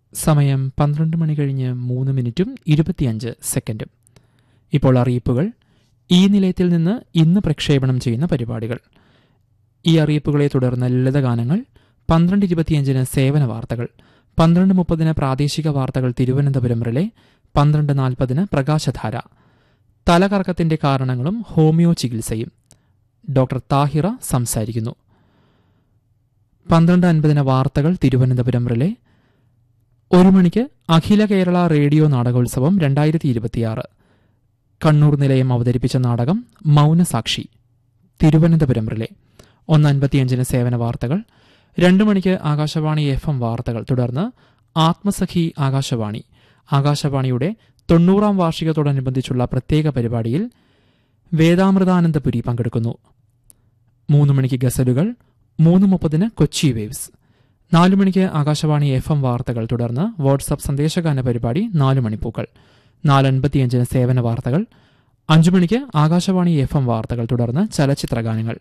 സമയം പന്ത്രണ്ട് മണി കഴിഞ്ഞ് മൂന്ന് മിനിറ്റും ഇരുപത്തിയഞ്ച് സെക്കൻഡും ഇപ്പോൾ അറിയിപ്പുകൾ ഈ നിലയത്തിൽ നിന്ന് ഇന്ന് പ്രക്ഷേപണം ചെയ്യുന്ന പരിപാടികൾ ഈ അറിയിപ്പുകളെ തുടർന്ന് ലളിതഗാനങ്ങൾ പന്ത്രണ്ട് ഇരുപത്തിയഞ്ചിന് സേവന വാർത്തകൾ പന്ത്രണ്ട് മുപ്പതിന് പ്രാദേശിക വാർത്തകൾ തിരുവനന്തപുരം റിലെ പന്ത്രണ്ട് നാൽപ്പതിന് പ്രകാശധാര തലകറക്കത്തിന്റെ കാരണങ്ങളും ഹോമിയോ ചികിത്സയും ഡോക്ടർ താഹിറ സംസാരിക്കുന്നു പന്ത്രണ്ട് അൻപതിന് വാർത്തകൾ തിരുവനന്തപുരം റിലെ ഒരു മണിക്ക് അഖില കേരള റേഡിയോ നാടകോത്സവം രണ്ടായിരത്തി ഇരുപത്തിയാറ് കണ്ണൂർ നിലയം അവതരിപ്പിച്ച നാടകം മൗനസാക്ഷി തിരുവനന്തപുരം റിലെ ഒന്ന് അൻപത്തിയഞ്ചിന് സേവന വാർത്തകൾ രണ്ടു മണിക്ക് ആകാശവാണി എഫ് എം വാർത്തകൾ തുടർന്ന് ആത്മസഖി ആകാശവാണി ആകാശവാണിയുടെ തൊണ്ണൂറാം വാർഷികത്തോടനുബന്ധിച്ചുള്ള പ്രത്യേക പരിപാടിയിൽ വേദാമൃതാനന്ദപുരി പങ്കെടുക്കുന്നു മൂന്ന് മണിക്ക് ഗസലുകൾ മൂന്ന് മുപ്പതിന് കൊച്ചി വേവ്സ് നാലു മണിക്ക് ആകാശവാണി എഫ് എം വാർത്തകൾ തുടർന്ന് വാട്സാപ്പ് സന്ദേശഗാന പരിപാടി നാല് മണിപ്പൂക്കൾ നാലൻപത്തിയഞ്ചിന് സേവന വാർത്തകൾ അഞ്ചു മണിക്ക് ആകാശവാണി എഫ് എം വാർത്തകൾ തുടർന്ന് ചലച്ചിത്ര ഗാനങ്ങൾ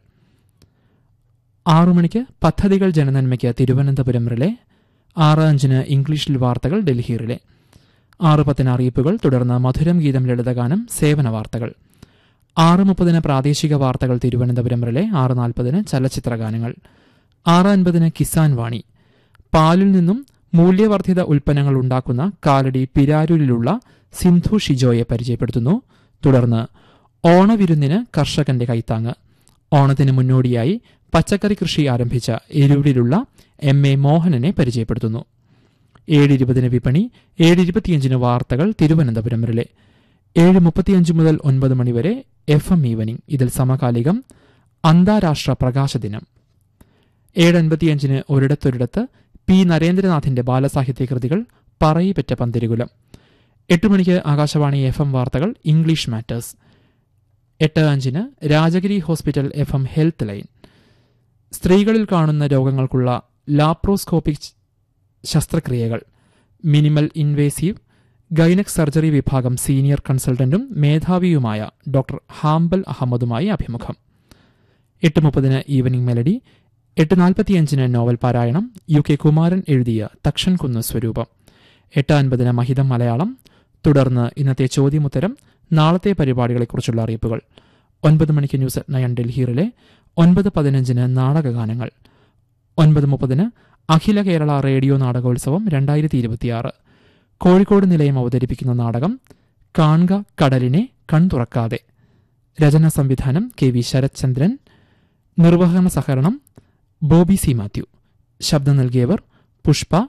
ആറു മണിക്ക് പദ്ധതികൾ ജനനന്മയ്ക്ക് തിരുവനന്തപുരം റിലെ ആറ് അഞ്ചിന് ഇംഗ്ലീഷിൽ വാർത്തകൾ ഡൽഹി റിലെ ആറ് പത്തിന് അറിയിപ്പുകൾ തുടർന്ന് മധുരം ഗീതം ലളിതഗാനം സേവന വാർത്തകൾ ആറ് മുപ്പതിന് പ്രാദേശിക വാർത്തകൾ തിരുവനന്തപുരം റിലെ ആറ് നാൽപ്പതിന് ചലച്ചിത്ര ഗാനങ്ങൾ ആറ് അൻപതിന് കിസാൻ വാണി പാലിൽ നിന്നും മൂല്യവർദ്ധിത ഉൽപ്പന്നങ്ങൾ ഉണ്ടാക്കുന്ന കാലടി പിരാരൂരിലുള്ള സിന്ധു ഷിജോയെ പരിചയപ്പെടുത്തുന്നു തുടർന്ന് ഓണവിരുന്നിന് കർഷകന്റെ കൈത്താങ്ങ് ഓണത്തിന് മുന്നോടിയായി പച്ചക്കറി കൃഷി ആരംഭിച്ച എരൂരിലുള്ള എം എ മോഹനനെ പരിചയപ്പെടുത്തുന്നു ഏഴ് ഇരുപതിന് വിപണി ഏഴ് ഇരുപത്തിയഞ്ചിന് വാർത്തകൾ തിരുവനന്തപുരം റിലെ ഏഴ് മുപ്പത്തിയഞ്ച് മുതൽ ഒൻപത് മണിവരെ എഫ് എം ഈവനിംഗ് ഇതിൽ സമകാലികം അന്താരാഷ്ട്ര പ്രകാശ ദിനം ഏഴ് അൻപത്തിയഞ്ചിന് ഒരിടത്തൊരിടത്ത് പി നരേന്ദ്രനാഥിന്റെ ബാലസാഹിത്യ കൃതികൾ പറയിപ്പറ്റ പന്തിരുകുലം എട്ട് മണിക്ക് ആകാശവാണി എഫ് എം വാർത്തകൾ ഇംഗ്ലീഷ് മാറ്റേഴ്സ് എട്ട് അഞ്ചിന് Rajagiri hospital F M health line സ്ത്രീകളിൽ കാണുന്ന രോഗങ്ങൾക്കുള്ള ലാപ്രോസ്കോപ്പിക് ശസ്ത്രക്രിയകൾ മിനിമൽ ഇൻവേസീവ് ഗൈനക് സർജറി വിഭാഗം സീനിയർ കൺസൾട്ടന്റും മേധാവിയുമായ ഡോക്ടർ ഹാംബൽ അഹമ്മദുമായി അഭിമുഖം എട്ട് മുപ്പതിന് ഈവനിംഗ് മെലഡി എട്ട് നാൽപ്പത്തിയഞ്ചിന് നോവൽ പാരായണം യു കെ കുമാരൻ എഴുതിയ തക്ഷൻ കുന്ന് സ്വരൂപം എട്ട് അൻപതിന് മഹിതം മലയാളം തുടർന്ന് ഇന്നത്തെ ചോദ്യമുത്തരം നാളത്തെ പരിപാടികളെക്കുറിച്ചുള്ള അറിയിപ്പുകൾ ഒൻപത് മണിക്ക് ന്യൂസ് അറ്റ് നയൻ ഡൽഹിയിലെ ഒൻപത് പതിനഞ്ചിന് നാടകഗാനങ്ങൾ ഒൻപത് മുപ്പതിന് അഖില കേരള റേഡിയോ നാടകോത്സവം രണ്ടായിരത്തി ഇരുപത്തിയാറ് കോഴിക്കോട് നിലയം അവതരിപ്പിക്കുന്ന നാടകം കാൺക കടലിനെ കൺതുറക്കാതെ രചന സംവിധാനം കെ വി ശരത്ചന്ദ്രൻ നിർവഹണ സഹകരണം ബോബി സി മാത്യു ശബ്ദം നൽകിയവർ പുഷ്പ